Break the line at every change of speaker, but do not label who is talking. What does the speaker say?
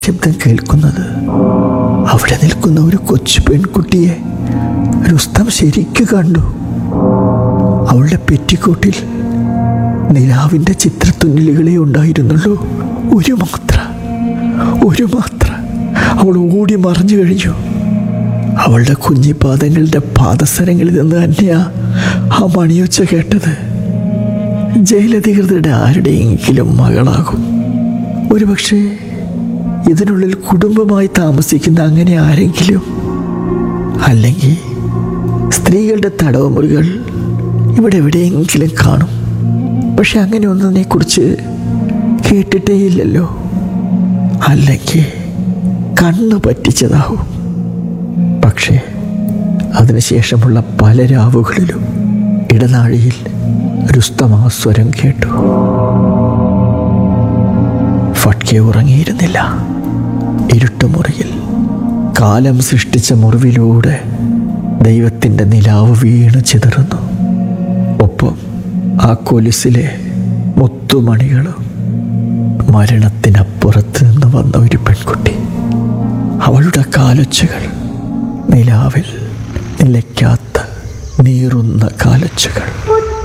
ശബ്ദം കേൾക്കുന്നത് അവിടെ നിൽക്കുന്ന ഒരു കൊച്ചു പെൺകുട്ടിയെ രുസ്തം ശരിക്കു കണ്ടു അവളുടെ പെറ്റിക്കോട്ടിൽ നിലാവിൻ്റെ ചിത്രത്തുന്നലുകളെ ഉണ്ടായിരുന്നുള്ളൂ ഒരു മാത്ര ഒരു മാത്ര അവൾ ഓടി മറിഞ്ഞു കഴിഞ്ഞു അവളുടെ കുഞ്ഞിപ്പാദങ്ങളുടെ പാദസരങ്ങളിൽ നിന്ന് തന്നെയാ ആ മണിയൊച്ച കേട്ടത് ജയിലധികൃതരുടെ ആരുടെയെങ്കിലും മകളാകും ഒരുപക്ഷെ ഇതിനുള്ളിൽ കുടുംബമായി താമസിക്കുന്ന അങ്ങനെ ആരെങ്കിലും അല്ലെങ്കിൽ സ്ത്രീകളുടെ തടവുമുറികൾ ഇവിടെ എവിടെയെങ്കിലും കാണും പക്ഷെ അങ്ങനെ ഒന്നിനെ കുറിച്ച് കേട്ടിട്ടേയില്ലല്ലോ അല്ലെങ്കിൽ കണ്ണു പറ്റിച്ചതാവും പക്ഷേ അതിനുശേഷമുള്ള പല രാവുകളിലും ഇടനാഴിയിൽ രുസ്തമാ സ്വരം കേട്ടു ഫട്കെ ഉറങ്ങിയിരുന്നില്ല ഇരുട്ടുമുറിയിൽ കാലം സൃഷ്ടിച്ച മുറിവിലൂടെ ദൈവത്തിൻ്റെ നിലാവ് വീണ് ചിതറുന്നു ഒപ്പം ആ കൊലുസിലെ മുത്തുമണികളും മരണത്തിനപ്പുറത്ത് നിന്ന് വന്ന ഒരു പെൺകുട്ടി അവളുടെ കാലൊച്ചകൾ നിലാവിൽ നിലയ്ക്കാത്ത നീറുന്ന കാലൊച്ചകൾ
മുത്ത്